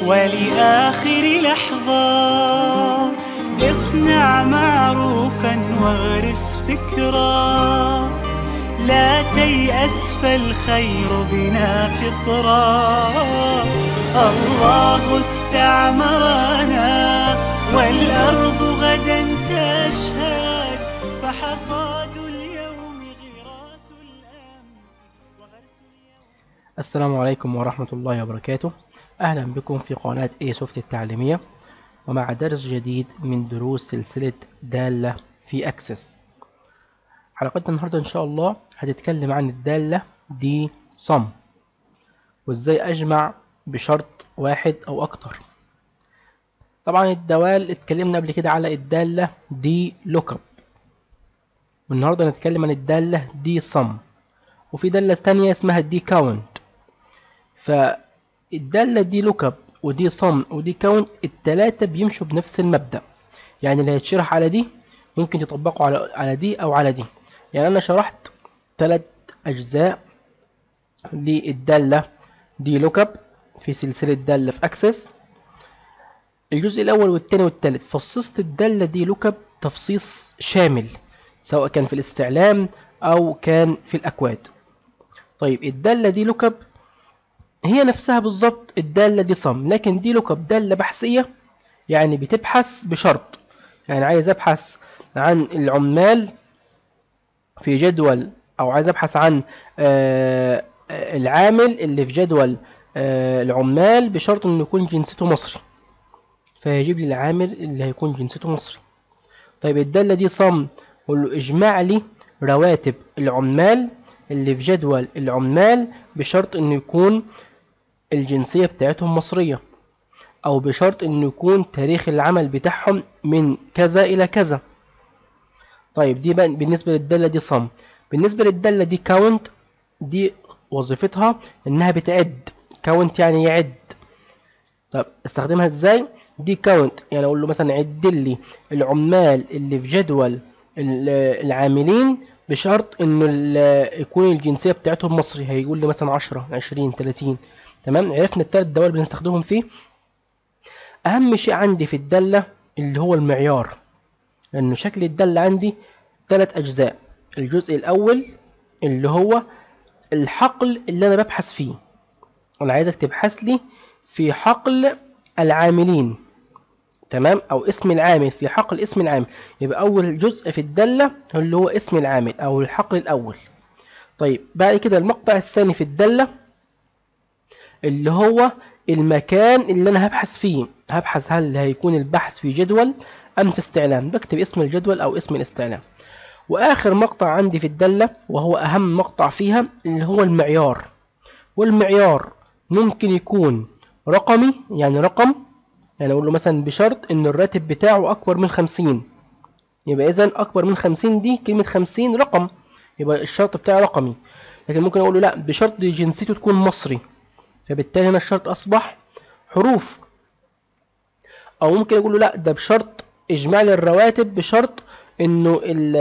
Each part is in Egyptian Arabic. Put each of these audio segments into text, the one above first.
ولآخر لحظة اصنع معروفا واغرس فكرا لا تيأس فالخير بنا فطرا الله استعمرنا والأرض غدا تشهد فحصاد اليوم غراس الأمس وغرس اليوم السلام عليكم ورحمة الله وبركاته أهلا بكم في قناة اي سوفت التعليمية ومع درس جديد من دروس سلسلة دالة في أكسس حلقتنا النهاردة إن شاء الله هتتكلم عن الدالة دي صم وإزاي أجمع بشرط واحد أو أكتر طبعا الدوال اتكلمنا قبل كده على الدالة دي لوكب والنهاردة نتكلم عن الدالة دي صم وفي دالة تانية اسمها دي كاونت فالدالة دي لوكب ودي صم ودي كاونت التلاتة بيمشوا بنفس المبدأ يعني اللي هيتشرح على دي ممكن يطبقوا على على دي أو على دي يعني أنا شرحت تلات أجزاء للدالة دي لوكب في سلسلة دالة في أكسس الجزء الأول والتاني والتالت فصصت الدالة دي لوكب تفصيص شامل سواء كان في الاستعلام أو كان في الأكواد طيب الدالة دي لوكب هي نفسها بالظبط الدالة دي صم لكن دي لوكب دالة بحثية يعني بتبحث بشرط يعني عايز أبحث عن العمال في جدول أو عايز أبحث عن آه العامل اللي في جدول آه العمال بشرط إنه يكون جنسيته مصري فيجيب لي العامل اللي هيكون جنسيته مصري طيب الدالة دي صم قول له اجمع لي رواتب العمال اللي في جدول العمال بشرط انه يكون الجنسية بتاعتهم مصرية او بشرط انه يكون تاريخ العمل بتاعهم من كذا الى كذا طيب دي بقى بالنسبة للدالة دي صم بالنسبة للدالة دي كاونت دي وظيفتها انها بتعد كاونت يعني يعد طب استخدمها ازاي دي كاونت يعني اقول له مثلا عد لي العمال اللي في جدول العاملين بشرط انه يكون الجنسيه بتاعتهم مصري هيقول لي مثلا 10 20 30 تمام عرفنا الثلاث دوال بنستخدمهم فيه اهم شيء عندي في الداله اللي هو المعيار لانه شكل الداله عندي ثلاث اجزاء الجزء الاول اللي هو الحقل اللي انا ببحث فيه انا عايزك تبحث لي في حقل العاملين تمام او اسم العامل في حقل اسم العامل يبقى اول جزء في الدالة اللي هو اسم العامل او الحقل الاول طيب بعد كده المقطع الثاني في الدالة اللي هو المكان اللي انا هبحث فيه هبحث هل هيكون البحث في جدول ام في استعلام بكتب اسم الجدول او اسم الاستعلام واخر مقطع عندي في الدالة وهو اهم مقطع فيها اللي هو المعيار والمعيار ممكن يكون رقمي يعني رقم يعني اقول له مثلا بشرط ان الراتب بتاعه اكبر من 50 يبقى اذا اكبر من 50 دي كلمه 50 رقم يبقى الشرط بتاعي رقمي لكن ممكن اقول له لا بشرط جنسيته تكون مصري فبالتالي هنا الشرط اصبح حروف او ممكن اقول له لا ده بشرط اجمع لي الرواتب بشرط انه ال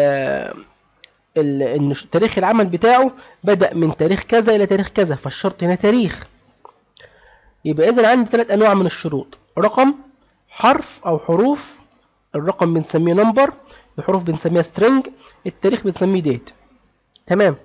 ال ان تاريخ العمل بتاعه بدا من تاريخ كذا الى تاريخ كذا فالشرط هنا تاريخ يبقى اذا عندي ثلاث انواع من الشروط رقم حرف او حروف الرقم بنسميه نمبر الحروف بنسميها string التاريخ بنسميه date تمام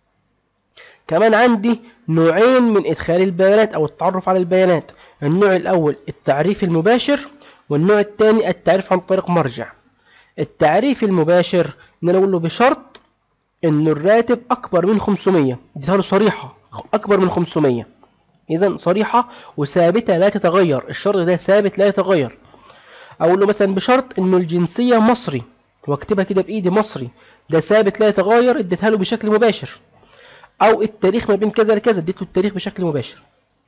كمان عندي نوعين من ادخال البيانات او التعرف على البيانات النوع الاول التعريف المباشر والنوع الثاني التعريف عن طريق مرجع التعريف المباشر ان انا اقول له بشرط ان الراتب اكبر من 500 دي له صريحه اكبر من 500 اذا صريحه وثابته لا تتغير الشرط ده ثابت لا يتغير اقول له مثلا بشرط انه الجنسيه مصري واكتبها كده بايدي مصري ده ثابت لا يتغير اديتها له بشكل مباشر او التاريخ ما بين كذا لكذا اديت له التاريخ بشكل مباشر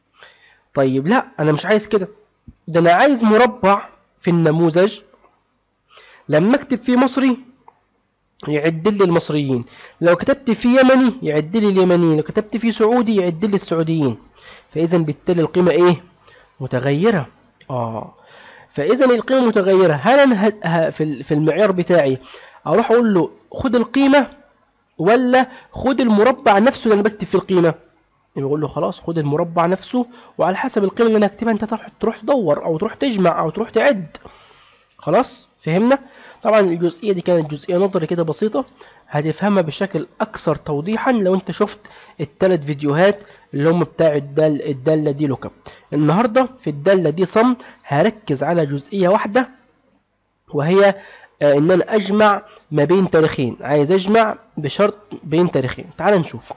طيب لا انا مش عايز كده ده انا عايز مربع في النموذج لما اكتب فيه مصري يعد لي المصريين لو كتبت فيه يمني يعد لي اليمنيين لو كتبت فيه سعودي يعد لي السعوديين فاذا بالتالي القيمه ايه متغيره اه فاذا القيمه متغيره هل انا في المعيار بتاعي اروح اقول له خد القيمه ولا خد المربع نفسه اللي انا بكتب فيه القيمه يبقى بقول له خلاص خد المربع نفسه وعلى حسب القيمه اللي انا هكتبها انت تروح تروح تدور او تروح تجمع او تروح تعد خلاص فهمنا طبعا الجزئيه دي كانت جزئيه نظري كده بسيطه هتفهمها بشكل اكثر توضيحا لو انت شفت الثلاث فيديوهات اللي هم بتاع الدال الداله دي لوك اب النهارده في الداله دي صم هركز على جزئيه واحده وهي آه، ان انا اجمع ما بين تاريخين عايز اجمع بشرط بين تاريخين تعال نشوف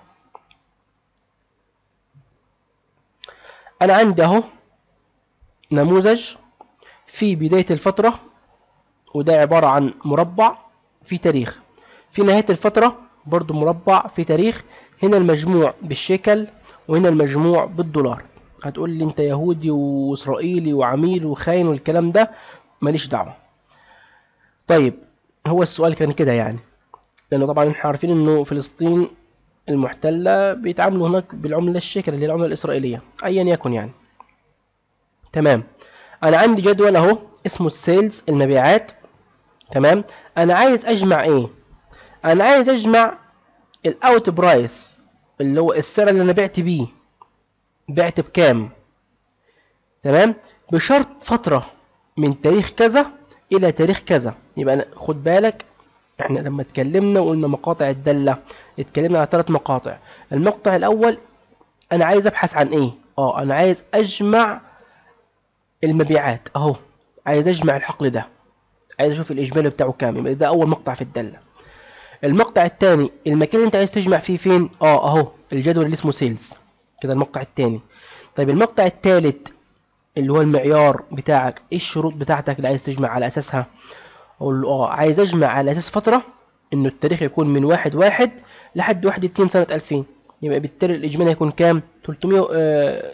انا عندي اهو نموذج في بداية الفترة وده عبارة عن مربع في تاريخ في نهاية الفترة برضو مربع في تاريخ هنا المجموع بالشيكل وهنا المجموع بالدولار هتقول لي انت يهودي واسرائيلي وعميل وخاين والكلام ده ماليش دعوة طيب هو السؤال كان كده يعني لأنه طبعا احنا عارفين انه فلسطين المحتلة بيتعاملوا هناك بالعملة الشيكل اللي هي العملة الإسرائيلية أيا يكن يعني تمام أنا عندي جدول أهو اسمه السيلز المبيعات تمام أنا عايز أجمع إيه أنا عايز أجمع الأوت برايس اللي هو السعر اللي أنا بعت بيه بعت بكام تمام بشرط فترة من تاريخ كذا إلى تاريخ كذا يبقى أنا خد بالك احنا لما اتكلمنا وقلنا مقاطع الدالة اتكلمنا على ثلاث مقاطع المقطع الأول أنا عايز أبحث عن إيه؟ اه أنا عايز أجمع المبيعات أهو عايز أجمع الحقل ده عايز أشوف الإجمالي بتاعه كام يبقى ده أول مقطع في الدالة المقطع الثاني المكان اللي أنت عايز تجمع فيه فين؟ اه أهو الجدول اللي اسمه سيلز كده المقطع الثاني طيب المقطع الثالث اللي هو المعيار بتاعك ايه الشروط بتاعتك اللي عايز تجمع على اساسها اقول له اه عايز اجمع على اساس فتره انه التاريخ يكون من واحد واحد لحد واحد اتنين سنه 2000 يبقى بالتالي الاجمالي هيكون كام 300 آه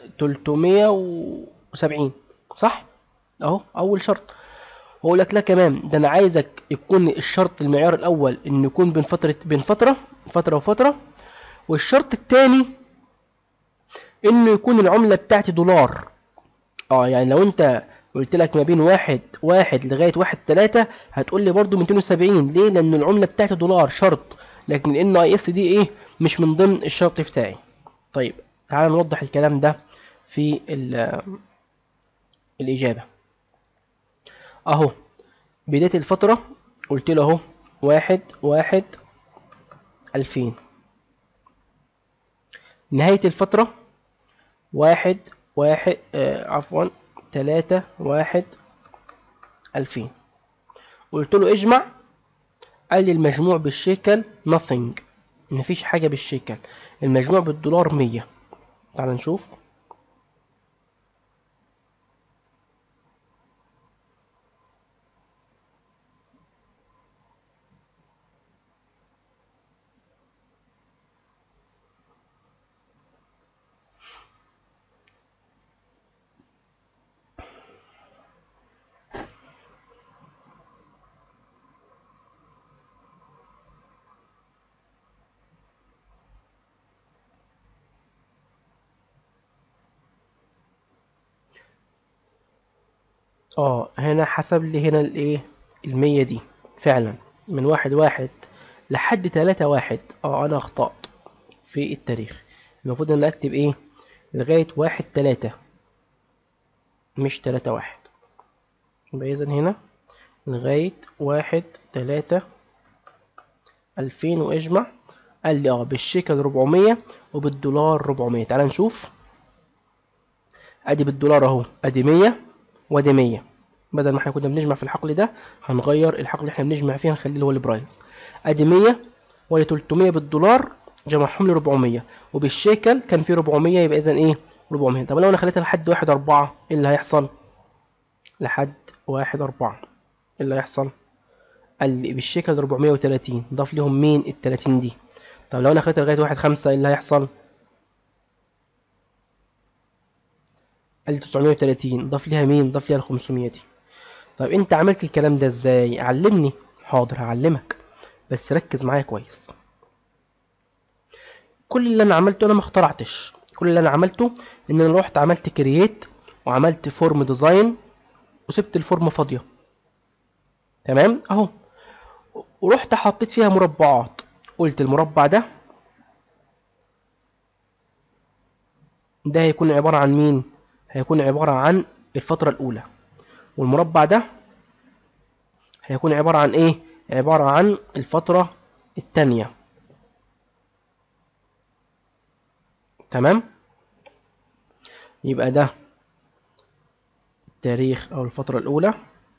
370 صح اهو اول شرط واقول لك لا كمان ده انا عايزك يكون الشرط المعيار الاول انه يكون بين فتره بين فتره فتره وفتره والشرط الثاني انه يكون العمله بتاعتي دولار اه يعني لو انت قلت لك ما بين واحد واحد لغاية واحد تلاتة هتقول لي برضو 270 ليه؟ لأن العملة بتاعتي دولار شرط لكن ال NIS دي ايه؟ مش من ضمن الشرط بتاعي. طيب تعال نوضح الكلام ده في ال- الإجابة. أهو بداية الفترة قلت له أهو واحد واحد ألفين نهاية الفترة واحد واحد آه عفوا تلاتة واحد ألفين قلت له اجمع قال لي المجموع بالشيكل nothing مفيش حاجة بالشيكل المجموع بالدولار مية تعال نشوف اه هنا حسب لي هنا الايه المية دي فعلا من واحد واحد لحد تلاتة واحد اه انا اخطأت في التاريخ المفروض ان أنا اكتب ايه لغاية واحد تلاتة مش تلاتة واحد يبقى اذا هنا لغاية واحد تلاتة ألفين واجمع قال لي اه بالشيكل ربعمية وبالدولار ربعمية تعال نشوف ادي بالدولار اهو ادي مية وادي 100 بدل ما احنا كنا بنجمع في الحقل ده هنغير الحقل اللي احنا بنجمع فيه هنخليه اللي هو البرايس ادي 100 وادي 300 بالدولار جمعهم لي 400 وبالشيكل كان في 400 يبقى اذا ايه 400 طب لو انا خليتها لحد 1 4 ايه اللي هيحصل لحد 1 4 ايه اللي هيحصل قال لي بالشيكل 430 ضاف لهم مين ال 30 دي طب لو انا خليتها لغايه 1 5 ايه اللي هيحصل قال لي 930 ضاف ليها مين ضاف ليها ال 500 دي طيب انت عملت الكلام ده ازاي علمني حاضر هعلمك بس ركز معايا كويس كل اللي انا عملته انا ما اخترعتش كل اللي انا عملته ان انا رحت عملت كرييت وعملت فورم ديزاين وسبت الفورم فاضيه تمام اهو ورحت حطيت فيها مربعات قلت المربع ده ده هيكون عبارة عن مين هيكون عبارة عن الفترة الأولى والمربع ده هيكون عبارة عن إيه عبارة عن الفترة التانية تمام يبقى ده التاريخ أو الفترة الأولى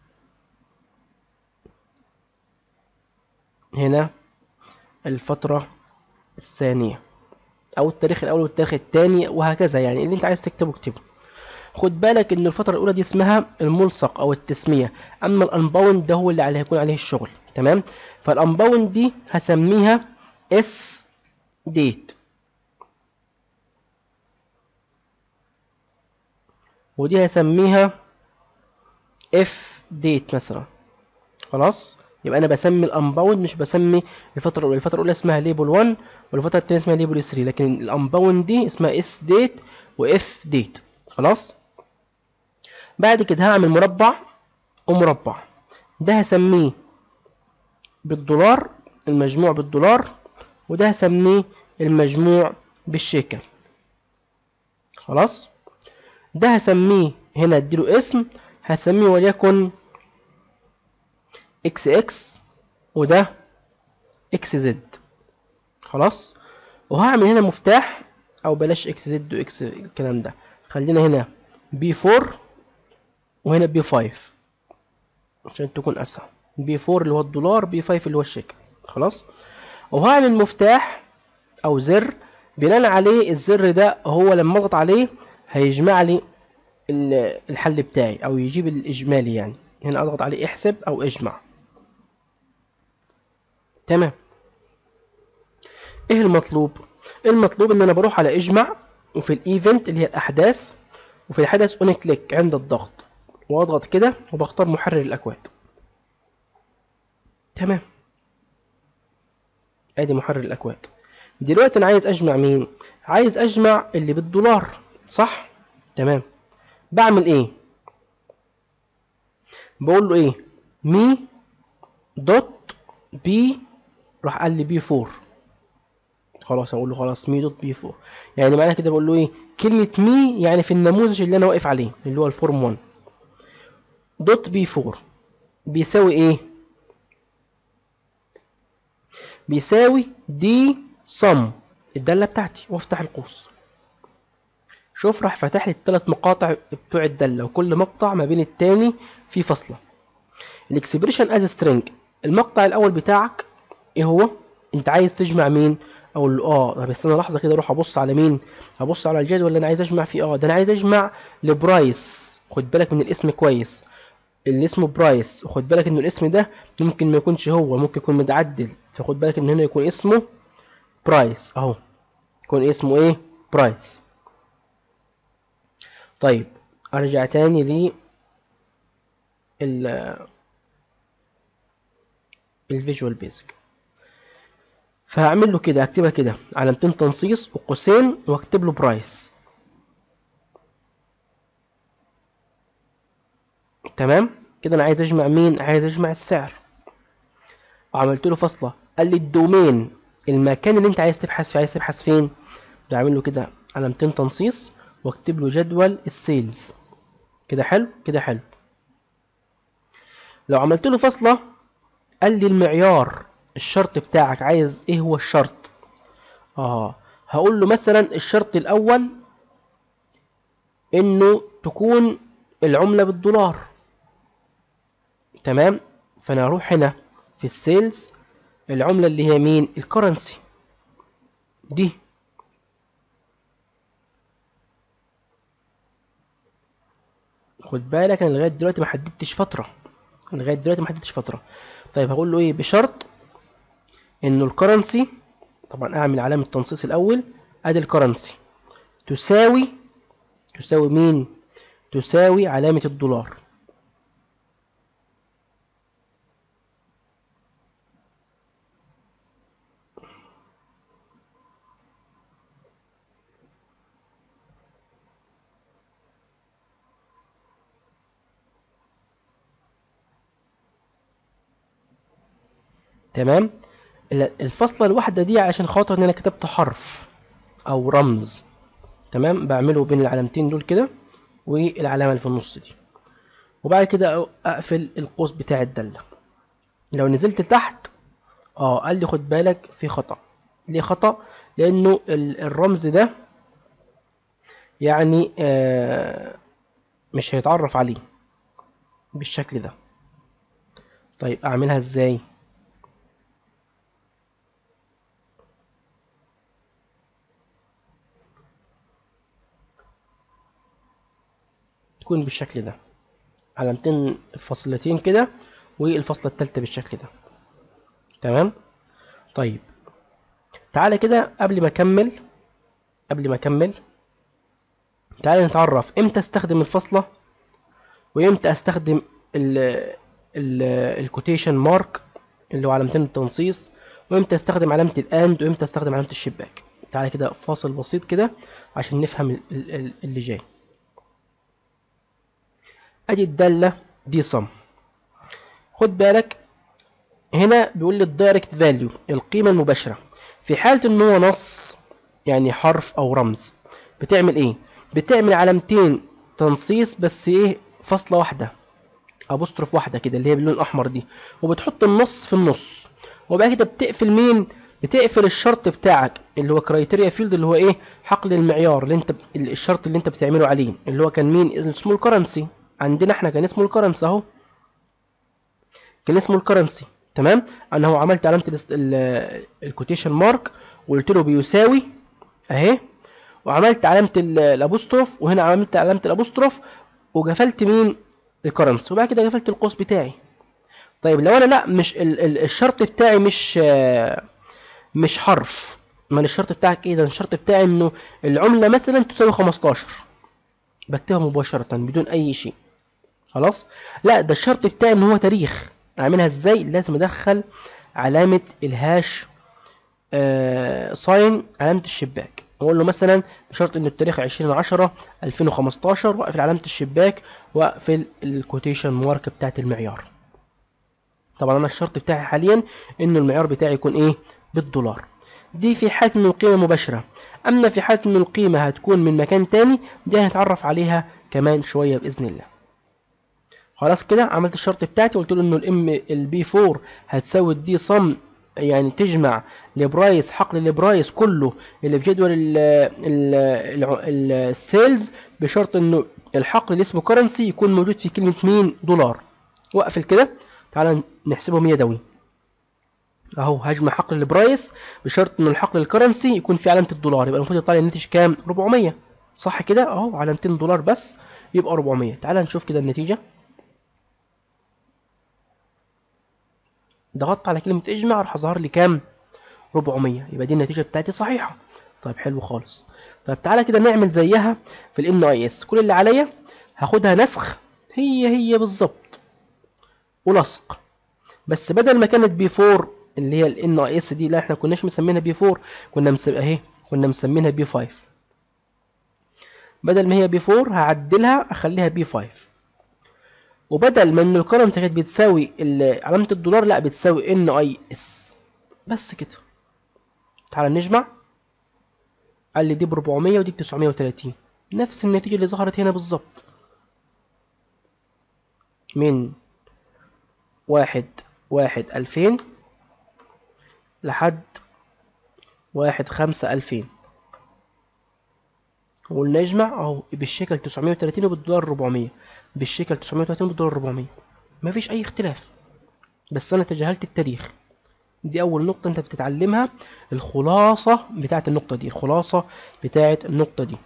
هنا الفترة الثانية أو التاريخ الأول والتاريخ الثاني وهكذا يعني اللي أنت عايز تكتبه اكتبه خد بالك إن الفترة الأولى دي اسمها الملصق أو التسمية أما الأنباوند ده هو اللي عليه هيكون عليه الشغل تمام فالأنباوند دي هسميها اس ديت ودي هسميها اف ديت مثلا خلاص يبقى انا بسمي الانباوند مش بسمي الفتره الاولى الفتره الاولى اسمها ليبل 1 والفتره الثانيه اسمها ليبل 3 لكن الانباوند دي اسمها اس ديت واف ديت خلاص بعد كده هعمل مربع ومربع ده هسميه بالدولار المجموع بالدولار وده هسميه المجموع بالشيكل خلاص ده هسميه هنا اديله اسم هسميه وليكن اكس اكس وده اكس زد خلاص وهعمل هنا مفتاح او بلاش اكس زد واكس الكلام ده خلينا هنا بي 4 وهنا بي 5 عشان تكون اسهل بي 4 اللي هو الدولار بي 5 اللي هو الشيكل خلاص وهعمل مفتاح او زر بناء عليه الزر ده هو لما اضغط عليه هيجمع لي الحل بتاعي او يجيب الاجمالي يعني هنا اضغط عليه احسب او اجمع تمام ايه المطلوب المطلوب ان انا بروح على اجمع وفي الايفنت اللي هي الاحداث وفي الحدث اون كليك عند الضغط واضغط كده وبختار محرر الاكواد تمام ادي محرر الاكواد دلوقتي انا عايز اجمع مين عايز اجمع اللي بالدولار صح تمام بعمل ايه بقول له ايه مي دوت بي راح قال لي بي 4 خلاص اقول له خلاص مي دوت بي 4 يعني معناها كده بقول له ايه كلمه مي يعني في النموذج اللي انا واقف عليه اللي هو الفورم 1 دوت بي 4 بيساوي ايه بيساوي دي صم الداله بتاعتي وافتح القوس شوف راح فتح لي الثلاث مقاطع بتوع الداله وكل مقطع ما بين التاني في فاصله الاكسبريشن از سترينج المقطع الاول بتاعك ايه هو انت عايز تجمع مين اقول له اه طب استنى لحظه كده اروح ابص على مين هبص على الجدول اللي انا عايز اجمع فيه اه ده انا عايز اجمع لبرايس خد بالك من الاسم كويس اللي اسمه برايس وخد بالك ان الاسم ده ممكن ما يكونش هو ممكن يكون متعدل فخد بالك ان هنا يكون اسمه برايس اهو يكون اسمه ايه برايس طيب ارجع تاني ل ال الفيجوال بيزك فهعمل له كده اكتبها كده علامتين تنصيص وقوسين واكتب له برايس تمام كده انا عايز اجمع مين عايز اجمع السعر وعملت له فاصله قال لي الدومين المكان اللي انت عايز تبحث فيه عايز تبحث فين بعمل له كده علامتين تنصيص واكتب له جدول السيلز كده حلو كده حلو لو عملت له فاصله قال لي المعيار الشرط بتاعك عايز ايه هو الشرط اه هقول له مثلا الشرط الاول انه تكون العملة بالدولار تمام فانا اروح هنا في السيلز العملة اللي هي مين الكرنسي دي خد بالك انا لغايه دلوقتي ما حددتش فتره لغايه دلوقتي ما حددتش فتره طيب هقول له ايه بشرط انه الكرنسي طبعا اعمل علامه تنصيص الاول ادي الكرنسي تساوي تساوي مين تساوي علامه الدولار تمام الفصلة الواحدة دي عشان خاطر ان انا كتبت حرف او رمز تمام بعمله بين العلامتين دول كده والعلامة اللي في النص دي وبعد كده اقفل القوس بتاع الدالة لو نزلت تحت اه قال لي خد بالك في خطأ ليه خطأ لانه ال- الرمز ده يعني آه مش هيتعرف عليه بالشكل ده طيب اعملها ازاي تكون بالشكل ده علامتين فاصلتين كده والفاصلة التالتة بالشكل ده تمام طيب تعالى كده قبل ما اكمل قبل ما اكمل تعالى نتعرف امتى استخدم الفاصلة وامتى استخدم ال ال الكوتيشن مارك اللي هو علامتين التنصيص وامتى استخدم علامة الاند وامتى استخدم علامة الشباك تعالى كده فاصل بسيط كده عشان نفهم ال- ال- ال- اللي جاي ادي الدالة دي صم خد بالك هنا بيقول لي الدايركت فاليو القيمة المباشرة في حالة ان هو نص يعني حرف او رمز بتعمل ايه بتعمل علامتين تنصيص بس ايه فاصلة واحدة ابوستروف واحدة كده اللي هي باللون الاحمر دي وبتحط النص في النص وبعد كده بتقفل مين بتقفل الشرط بتاعك اللي هو كرايتيريا فيلد اللي هو ايه حقل المعيار اللي انت الشرط اللي انت بتعمله عليه اللي هو كان مين اسمه الكرنسي عندنا احنا كان اسمه الكرنسي اهو كان اسمه الكرنسي تمام انا هو عملت علامه الكوتيشن مارك وقلت له بيساوي اهي وعملت علامه ال- الابوستروف وهنا عملت علامه الابوستروف وقفلت مين الكرنسي وبعد كده قفلت القوس بتاعي طيب لو انا لا مش ال ال الشرط بتاعي مش آه، مش حرف ما الشرط بتاعك ايه ده الشرط بتاعي انه العمله مثلا تساوي 15 بكتبها مباشره بدون اي شيء خلاص لا ده الشرط بتاعي ان هو تاريخ اعملها ازاي لازم ادخل علامه الهاش آه ساين علامه الشباك اقول له مثلا بشرط ان التاريخ 20 10 2015 واقفل علامه الشباك واقفل الكوتيشن مارك بتاعت المعيار طبعا انا الشرط بتاعي حاليا ان المعيار بتاعي يكون ايه بالدولار دي في حالة ان القيمة مباشرة اما في حالة ان القيمة هتكون من مكان تاني دي هنتعرف عليها كمان شوية باذن الله خلاص كده عملت الشرط بتاعتي قلت له انه الام البي 4 هتساوي الدي صم يعني تجمع البرايس حقل البرايس كله اللي في جدول ال ال ال السيلز بشرط انه الحقل اللي اسمه كرنسي يكون موجود في كلمة مين دولار واقفل كده تعال نحسبهم يدوي اهو هجمع حقل البرايس بشرط ان الحقل الكرنسي يكون في علامة الدولار يبقى المفروض يطلع لي الناتج كام 400 صح كده اهو علامتين دولار بس يبقى 400 تعال نشوف كده النتيجة ضغطت على كلمة اجمع راح ظهر لي كام 400 يبقى دي النتيجة بتاعتي صحيحة طيب حلو خالص طيب تعالى كده نعمل زيها في الان اي اس كل اللي عليا هاخدها نسخ هي هي بالظبط ولصق بس بدل ما كانت بي 4 اللي هي الان اي اس دي لا احنا كناش مسمينها بي 4 كنا مسم... اهي كنا مسمينها بي 5 بدل ما هي بي 4 هعدلها اخليها بي 5 وبدل ما ان الكرنسي كانت بتساوي ال- علامة الدولار لا بتساوي ان اي اس بس كده تعال نجمع قال لي دي ب 400 ودي ب 930 نفس النتيجة اللي ظهرت هنا بالظبط من واحد واحد ألفين لحد واحد خمسة ألفين وقلنا نجمع اهو بالشيكل 930 وبالدولار 400 بالشيكل 930 وبالدولار 400 مفيش اي اختلاف بس انا تجاهلت التاريخ دي اول نقطة انت بتتعلمها الخلاصة بتاعت النقطة دي الخلاصة بتاعت النقطة دي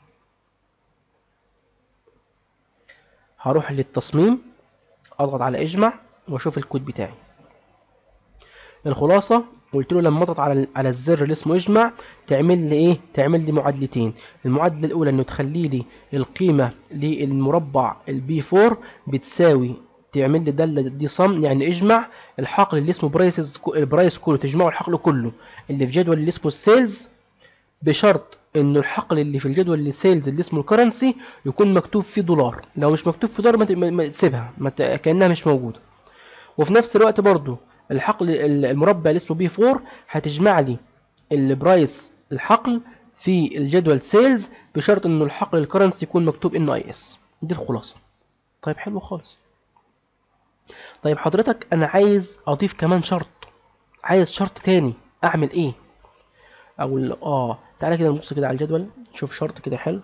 هروح للتصميم اضغط على اجمع واشوف الكود بتاعي الخلاصة قلت له لما اضغط على على الزر اللي اسمه اجمع تعمل لي ايه تعمل لي معادلتين المعادلة الاولى انه تخلي لي القيمة للمربع البي 4 بتساوي تعمل لي دالة دي صم يعني اجمع الحقل اللي اسمه برايسز البرايس كله تجمعه الحقل كله اللي في جدول اللي اسمه السيلز بشرط انه الحقل اللي في الجدول اللي سيلز اللي اسمه الكرنسي يكون مكتوب فيه دولار لو مش مكتوب فيه دولار ما ت- ما- ما تسيبها ما ت- كانها مش موجوده وفي نفس الوقت برضو الحقل ال- المربع اللي اسمه بي 4 هتجمع لي البرايس الحقل في الجدول سيلز بشرط انه الحقل الكرنسي يكون مكتوب انه اي اس دي الخلاصه طيب حلو خالص طيب حضرتك انا عايز اضيف كمان شرط عايز شرط تاني اعمل ايه او ال- اه تعالى كده نبص كده على الجدول نشوف شرط كده حلو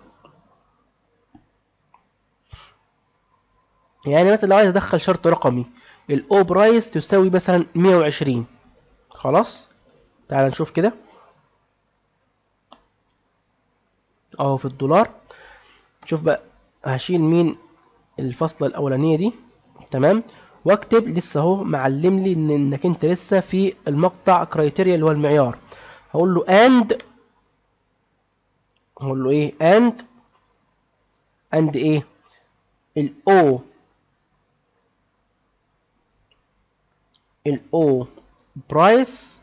يعني مثلا لو عايز ادخل شرط رقمي الاو برايس تساوي مثلا 120 خلاص تعال نشوف كده اهو في الدولار شوف بقى هشيل مين الفصلة الأولانية دي تمام واكتب لسه اهو معلم لي ان انك انت لسه في المقطع كرايتيريا اللي هو المعيار هقول له اند هقول له ايه اند اند ايه الاو الاو برايس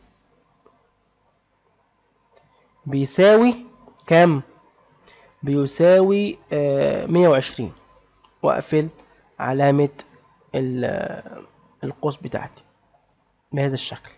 بيساوي كام بيساوي آه 120 واقفل علامة ال- آه، القوس بتاعتي بهذا الشكل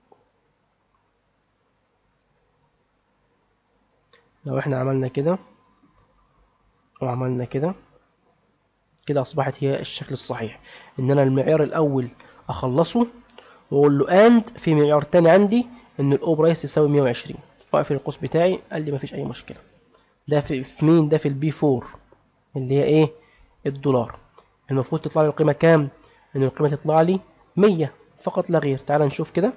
لو احنا عملنا كده وعملنا كده كده اصبحت هي الشكل الصحيح ان انا المعيار الاول اخلصه واقول له اند في معيار تاني عندي ان الاو برايس يساوي 120 واقفل القوس بتاعي قال لي مفيش اي مشكله ده في, في مين ده في البي 4 اللي هي ايه الدولار المفروض تطلع لي القيمه كام ان القيمه تطلع لي 100 فقط لا غير تعال نشوف كده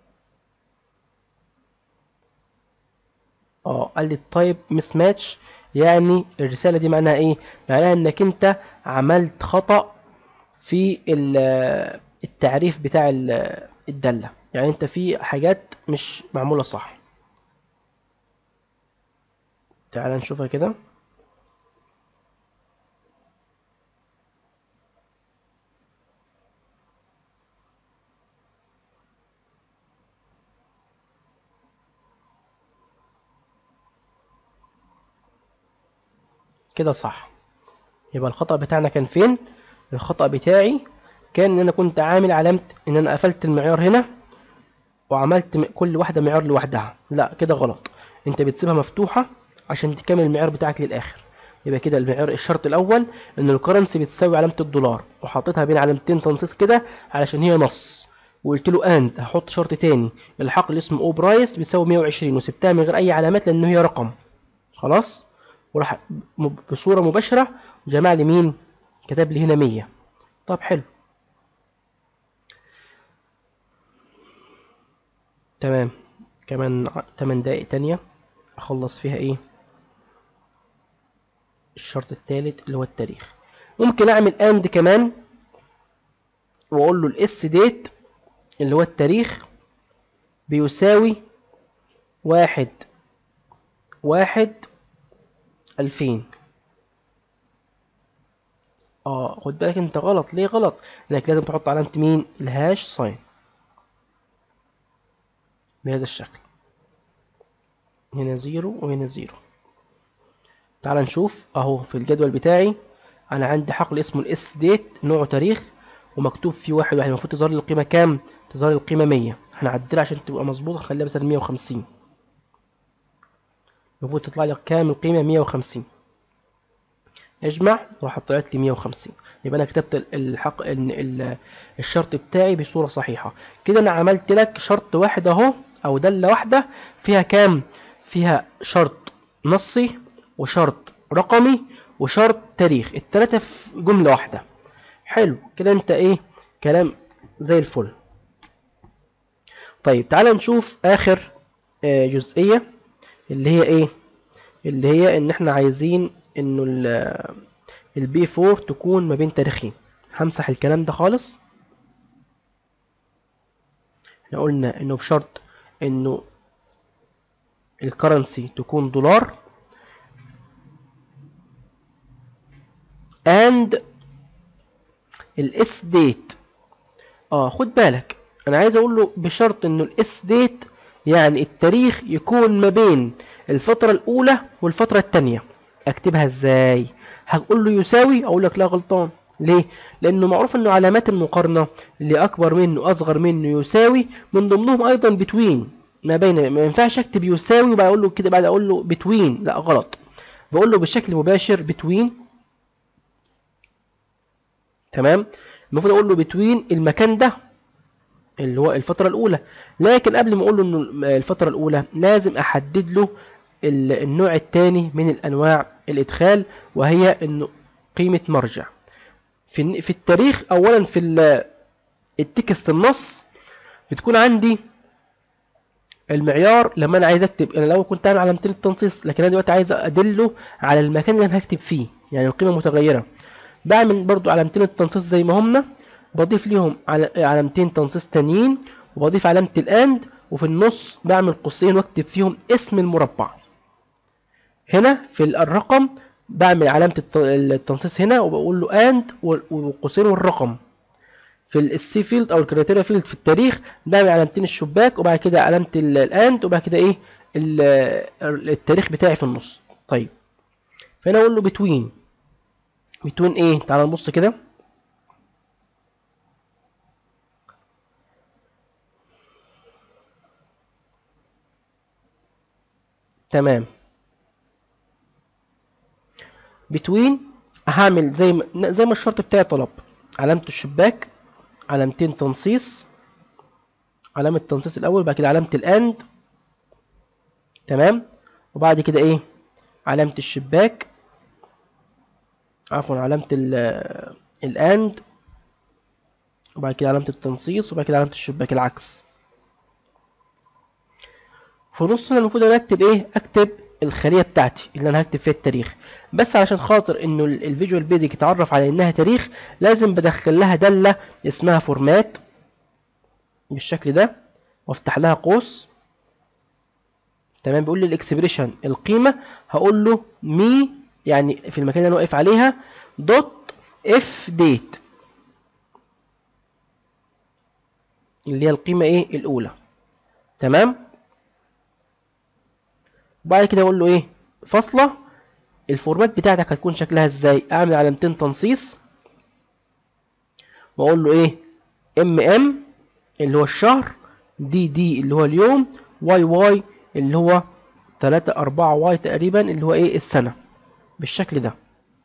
اه قال لي التايب مس ماتش يعني الرساله دي معناها ايه معناها انك انت عملت خطأ في ال- التعريف بتاع ال- الدالة يعني انت في حاجات مش معمولة صح تعال نشوفها كده كده صح يبقى الخطأ بتاعنا كان فين الخطأ بتاعي كان ان انا كنت عامل علامة ان انا قفلت المعيار هنا وعملت م- كل واحدة معيار لوحدها لا كده غلط انت بتسيبها مفتوحة عشان تكمل المعيار بتاعك للاخر يبقى كده المعيار الشرط الاول ان الكرنسي بتساوي علامة الدولار وحطيتها بين علامتين تنصيص كده علشان هي نص وقلت له اند هحط شرط تاني الحقل اللي اسمه او برايس بيساوي 120 وسبتها من غير اي علامات لان هي رقم خلاص وراح م- بصورة مباشرة جمع لي مين كتب لي هنا 100 طب حلو تمام كمان ع- 8 دقايق تانية اخلص فيها ايه الشرط الثالث اللي هو التاريخ ممكن اعمل اند كمان واقول له الاس ديت اللي هو التاريخ بيساوي واحد واحد ألفين اه خد بالك انت غلط ليه غلط لانك لازم تحط علامة مين الهاش ساين بهذا الشكل هنا زيرو وهنا زيرو تعال نشوف اهو في الجدول بتاعي انا عندي حقل اسمه الاس ديت نوعه تاريخ ومكتوب فيه واحد واحد المفروض تظهر لي القيمة كام تظهر لي القيمة 100 هنعدلها عشان تبقى مظبوطة خليها مثلا 150 المفروض تطلع لي كام القيمة 150 اجمع راح طلعت لي 150 يبقى انا كتبت ال- الحق ال- ال- الشرط بتاعي بصورة صحيحة كده انا عملت لك شرط واحد اهو او دالة واحدة فيها كام فيها شرط نصي وشرط رقمي وشرط تاريخ التلاتة في جملة واحدة حلو كده انت ايه كلام زي الفل طيب تعال نشوف اخر آه، جزئية اللي هي ايه اللي هي ان احنا عايزين انه البي 4 تكون ما بين تاريخين همسح الكلام ده خالص احنا قلنا انه بشرط انه الكرنسي تكون دولار and الاس ديت اه خد بالك انا عايز اقول له بشرط انه الاس ديت يعني التاريخ يكون ما بين الفترة الاولى والفترة التانية اكتبها ازاي هقول له يساوي اقول لك لا غلطان ليه لانه معروف انه علامات المقارنة اللي اكبر منه اصغر منه يساوي من ضمنهم ايضا بتوين ما بين ما ينفعش اكتب يساوي وبعد اقول له كده بعد اقول له بتوين لا غلط بقول له بشكل مباشر بتوين تمام المفروض اقول له بتوين المكان ده اللي هو الفترة الأولى لكن قبل ما أقول له إنه الفترة الأولى لازم أحدد له ال- النوع الثاني من الأنواع الإدخال وهي إنه قيمة مرجع في الن- في التاريخ أولا في ال- التكست النص بتكون عندي المعيار لما انا عايز اكتب انا الاول كنت عامل علامتين التنصيص لكن انا دلوقتي عايز ادله على المكان اللي انا هكتب فيه يعني القيمه متغيره بعمل برضو علامتين التنصيص زي ما هما بضيف ليهم عل- علامتين تنصيص تانيين وبضيف علامه الاند وفي النص بعمل قوسين واكتب فيهم اسم المربع هنا في ال- الرقم بعمل علامه الت- التنصيص هنا وبقول له اند وقوسين والرقم في السي فيلد او الكريتيريا فيلد في التاريخ بعمل علامتين الشباك وبعد كده علامه ال- الاند وبعد كده ايه ال- التاريخ بتاعي في النص طيب فهنا اقول له بتوين بتوين ايه تعال نبص كده تمام بتوين هعمل زي ما زي ما الشرط بتاعي طلب علامة الشباك علامتين تنصيص علامة تنصيص الأول بعد كده علامة الأند تمام وبعد كده إيه علامة الشباك عفوا علامة ال- الأند وبعد كده علامة التنصيص وبعد كده علامة الشباك العكس في نص هنا المفروض انا اكتب ايه اكتب الخليه بتاعتي اللي انا هكتب فيها التاريخ بس علشان خاطر انه الفيجوال بيزك يتعرف على انها تاريخ لازم بدخل لها داله اسمها فورمات بالشكل ده وافتح لها قوس تمام بيقول لي الاكسبريشن القيمه هقول له مي يعني في المكان اللي انا واقف عليها دوت اف ديت اللي هي القيمه ايه الاولى تمام وبعد كده اقول له ايه فاصله الفورمات بتاعتك هتكون شكلها ازاي اعمل علامتين تنصيص واقول له ايه ام ام اللي هو الشهر دي دي اللي هو اليوم واي واي اللي هو 3 4 واي تقريبا اللي هو ايه السنه بالشكل ده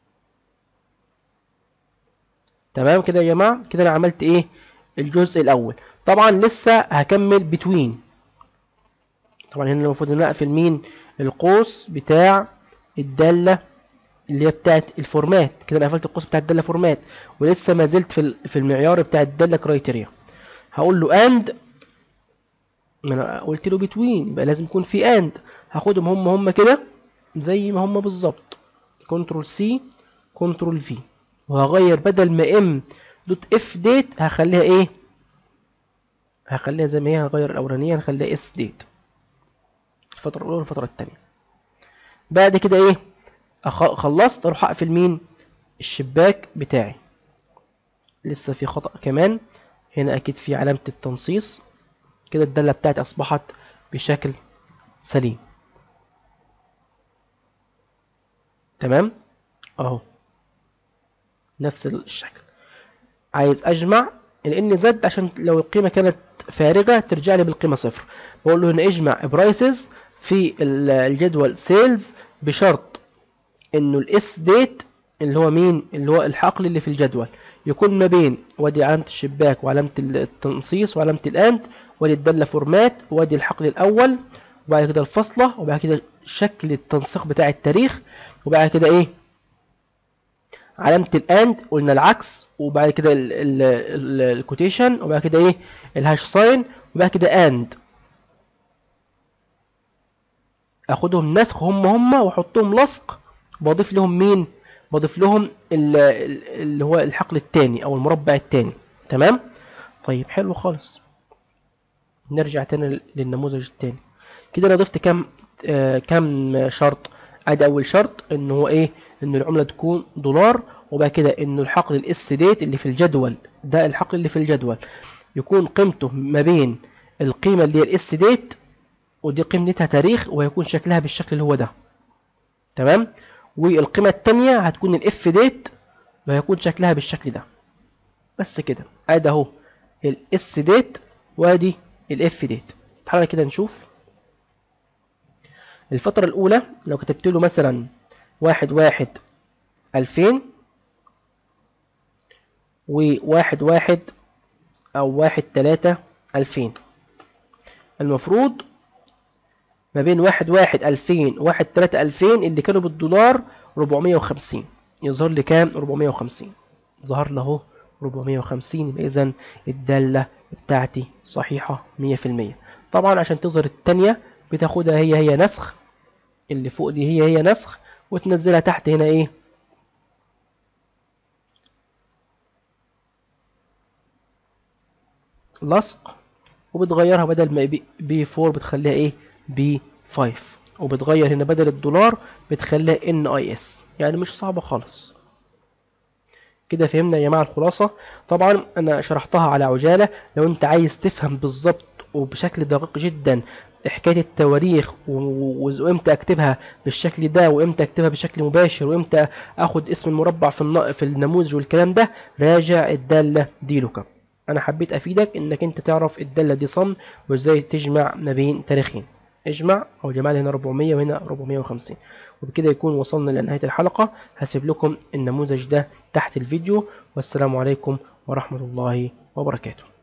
تمام كده يا جماعه كده انا عملت ايه الجزء الاول طبعا لسه هكمل بتوين طبعا هنا المفروض ان انا اقفل مين القوس بتاع الداله اللي هي بتاعت الفورمات كده انا قفلت القوس بتاع الداله فورمات ولسه ما زلت في ال- في المعيار بتاع الداله كرايتيريا هقول له اند ما انا قلت له بتوين يبقى لازم يكون في اند هاخدهم هم هم كده زي ما هم بالظبط كنترول سي كنترول في وهغير بدل ما ام دوت اف ديت هخليها ايه هخليها زي ما هي هغير الاولانيه هخليها اس ديت الفتره الاولى والفتره الثانيه بعد كده ايه أخ- خلصت اروح اقفل مين الشباك بتاعي لسه في خطأ كمان هنا اكيد في علامة التنصيص كده الدالة بتاعتي اصبحت بشكل سليم تمام اهو نفس الشكل عايز اجمع لان زد عشان لو القيمة كانت فارغة ترجع لي بالقيمة صفر بقول له هنا اجمع برايسز في ال- الجدول سيلز بشرط انه الاس ديت اللي هو مين اللي هو الحقل اللي في الجدول يكون ما بين وادي علامة الشباك وعلامة التنصيص وعلامة الاند وادي الدالة فورمات وادي الحقل الاول وبعد كده الفاصلة وبعد كده شكل التنسيق بتاع التاريخ وبعد كده ايه علامة الاند قلنا العكس وبعد كده الكوتيشن وبعد كده ايه الهاش ساين وبعد كده اند اخدهم نسخ هم هم واحطهم لصق بضيف لهم مين بضيف لهم ال- ال- اللي هو الحقل الثاني او المربع الثاني تمام طيب حلو خالص نرجع تاني للنموذج الثاني كده انا ضفت كام آه كام شرط ادي اول شرط ان هو ايه ان العمله تكون دولار وبعد كده انه الحقل الاس ديت اللي في الجدول ده الحقل اللي في الجدول يكون قيمته ما بين القيمه اللي هي الاس ديت ودي قيمتها تاريخ وهيكون شكلها بالشكل اللي هو ده تمام والقيمة التانية هتكون الاف ديت وهيكون شكلها بالشكل ده بس كده ادي اهو الاس ديت وادي الاف ديت تعالى كده نشوف الفترة الأولى لو كتبت له مثلا واحد واحد ألفين وواحد واحد أو واحد تلاتة ألفين المفروض ما بين واحد واحد ألفين واحد تلاتة ألفين اللي كانوا بالدولار ربعمية وخمسين يظهر لي كام ربعمية وخمسين ظهر له 450 يبقى إذا الدالة بتاعتي صحيحة 100% طبعا عشان تظهر التانية بتاخدها هي هي نسخ اللي فوق دي هي هي نسخ وتنزلها تحت هنا ايه لصق وبتغيرها بدل ما بي 4 بتخليها ايه بي 5 وبتغير هنا بدل الدولار بتخليها ان اي اس يعني مش صعبة خالص كده فهمنا يا جماعة الخلاصة طبعا انا شرحتها على عجالة لو انت عايز تفهم بالظبط وبشكل دقيق جدا حكاية التواريخ وامتى اكتبها بالشكل ده وامتى اكتبها بشكل مباشر وامتى اخد اسم المربع في الن... في النموذج والكلام ده راجع الدالة دي لوكا انا حبيت افيدك انك انت تعرف الدالة دي صم وازاي تجمع ما بين تاريخين اجمع او جمع هنا 400 وهنا 450 وبكده يكون وصلنا لنهاية الحلقة هسيب لكم النموذج ده تحت الفيديو والسلام عليكم ورحمة الله وبركاته